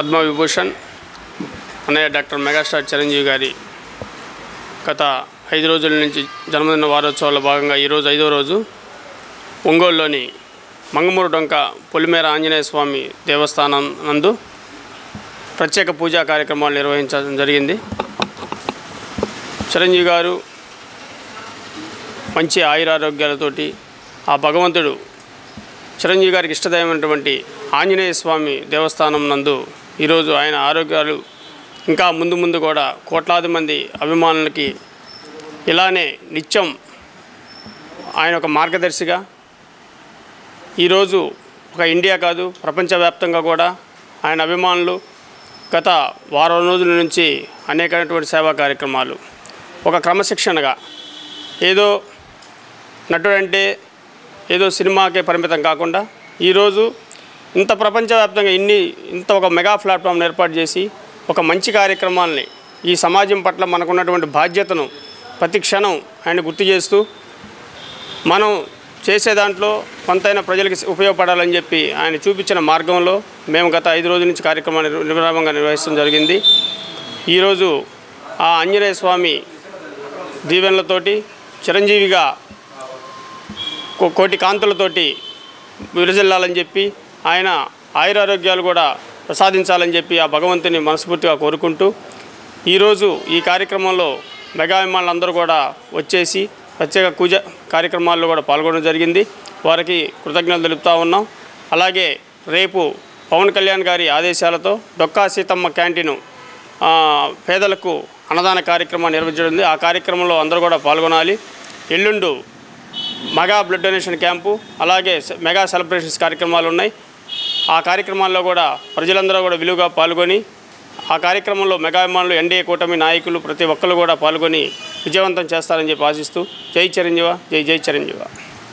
పద్మవిభూషణ్ అన్నయ్య doctor megastar Chiranjeevi గారి గత ఐదు రోజుల నుంచి జన్మదిన వారోత్సవాల్లో భాగంగా ఈరోజు ఐదో రోజు ఒంగోలులోని మంగమూరు డొంక పొలిమేర ఆంజనేయ స్వామి దేవస్థానం నందు ప్రత్యేక పూజా కార్యక్రమాలు నిర్వహించడం జరిగింది చిరంజీవి గారు మంచి ఆయురారోగ్యాలతోటి ఆ భగవంతుడు చిరంజీవి గారికి ఇష్టదైనటువంటి ఆంజనేయ స్వామి దేవస్థానం నందు ఈరోజు ఆయన ఆరోగ్యాలు ఇంకా ముందు ముందు కూడా కోట్లాది మంది అభిమానులకి ఇలానే నిత్యం ఆయన ఒక మార్గదర్శిగా ఈరోజు ఒక ఇండియా కాదు ప్రపంచవ్యాప్తంగా కూడా ఆయన అభిమానులు గత వారం రోజుల నుంచి అనేకమైనటువంటి సేవా కార్యక్రమాలు ఒక క్రమశిక్షణగా ఏదో నటుడంటే ఏదో సినిమాకే పరిమితం కాకుండా ఈరోజు ఇంత ప్రపంచవ్యాప్తంగా ఇన్ని ఇంత ఒక మెగా ప్లాట్ఫామ్ ఏర్పాటు చేసి ఒక మంచి కార్యక్రమాల్ని ఈ సమాజం పట్ల మనకున్నటువంటి బాధ్యతను ప్రతి క్షణం ఆయన గుర్తు చేస్తూ మనం చేసే దాంట్లో కొంతైనా ప్రజలకి ఉపయోగపడాలని చెప్పి ఆయన చూపించిన మార్గంలో మేము గత ఐదు రోజుల నుంచి కార్యక్రమాన్ని నిర్విరామంగా నిర్వహించడం జరిగింది ఈరోజు ఆ ఆంజనేయ స్వామి దీవెనలతోటి చిరంజీవిగా కో- కోటి కాంతులతోటి విరజిల్లాలని చెప్పి ఆయన ఆయురారోగ్యాలు కూడా ప్రసాదించాలని చెప్పి ఆ భగవంతుని మనస్ఫూర్తిగా కోరుకుంటూ ఈరోజు ఈ కార్యక్రమంలో మెగా అభిమానులందరూ కూడా వచ్చేసి ప్రత్యేక పూజ కార్యక్రమాల్లో కూడా పాల్గొనడం జరిగింది వారికి కృతజ్ఞతలు తెలుపుతా ఉన్నాం అలాగే రేపు పవన్ కళ్యాణ్ గారి ఆదేశాలతో డొక్కా సీతమ్మ క్యాంటీను ఆ, పేదలకు అన్నదాన కార్యక్రమం నిర్వహించడం ఆ కార్యక్రమంలో అందరూ కూడా పాల్గొనాలి ఎల్లుండు మెగా బ్లడ్ డొనేషన్ క్యాంపు అలాగే సె- మెగా సెలబ్రేషన్స్ కార్యక్రమాలు ఉన్నాయి ఆ కార్యక్రమాల్లో కూడా ప్రజలందరూ కూడా విలువగా పాల్గొని ఆ కార్యక్రమంలో మెగా అభిమానులు ఎన్డీఏ కూటమి నాయకులు ప్రతి ఒక్కరు కూడా పాల్గొని విజయవంతం చేస్తారని చెప్పి ఆశిస్తూ జై చిరంజీవ జై జై చిరంజీవ